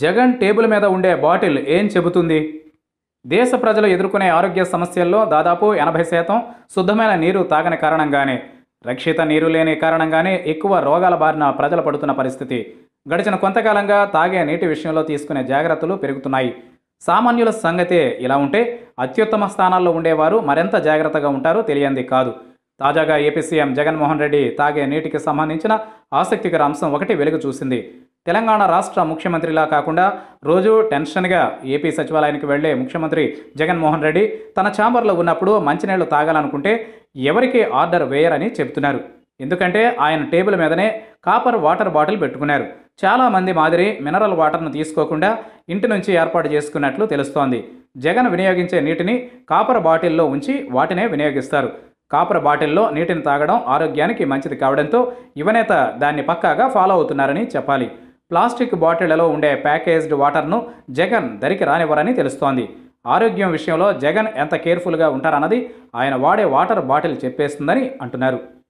Jagan table మీద ఉండే bottle ఏం చెబుతుంది దేశ ప్రజలు ఎదుర్కొనే ఆరోగ్య సమస్యల్లో దాదాపు ఎనభై శాతం శుద్ధమైన నీరు తాగని కారణంగానే రక్షిత నీరు లేని కారణంగానే ఎక్కువ రోగాల బారిన ప్రజలు పడుతున్న పరిస్థితి గడిచిన కొంతకాలంగా తాగే నీటి విషయంలో తీసుకునే జాగ్రత్తలు పెరుగుతున్నాయి సామాన్యుల సంగతే ఇలా ఉంటే అత్యుత్తమ స్థానాల్లో ఉండేవారు మరింత జాగ్రత్తగా ఉంటారో తెలియంది కాదు తాజాగా ఏపీ సీఎం జగన్మోహన్ రెడ్డి తాగే నీటికి సంబంధించిన ఆసక్తికర అంశం ఒకటి వెలుగు చూసింది తెలంగాణ రాష్ట్ర ముఖ్యమంత్రిలా కాకుండా రోజు టెన్షన్గా ఏపీ సచివాలయానికి వెళ్లే ముఖ్యమంత్రి జగన్మోహన్ రెడ్డి తన ఛాంబర్లో ఉన్నప్పుడు మంచినీళ్లు తాగాలనుకుంటే ఎవరికి ఆర్డర్ వేయరని చెబుతున్నారు ఎందుకంటే ఆయన టేబుల్ మీదనే కాపర్ వాటర్ బాటిల్ పెట్టుకున్నారు చాలామంది మాదిరి మినరల్ వాటర్ను తీసుకోకుండా ఇంటి నుంచి ఏర్పాటు చేసుకున్నట్లు తెలుస్తోంది జగన్ వినియోగించే నీటిని కాపర్ బాటిల్లో ఉంచి వాటినే వినియోగిస్తారు కాపర్ బాటిల్లో నీటిని తాగడం ఆరోగ్యానికి మంచిది కావడంతో యువనేత దాన్ని పక్కాగా ఫాలో అవుతున్నారని చెప్పాలి ప్లాస్టిక్ బాటిళ్లలో ఉండే ప్యాకేజ్డ్ వాటర్ను జగన్ దరికి రానివ్వరని తెలుస్తోంది ఆరోగ్యం విషయంలో జగన్ ఎంత కేర్ఫుల్గా ఉంటారన్నది ఆయన వాడే వాటర్ బాటిల్ చెప్పేస్తుందని అంటున్నారు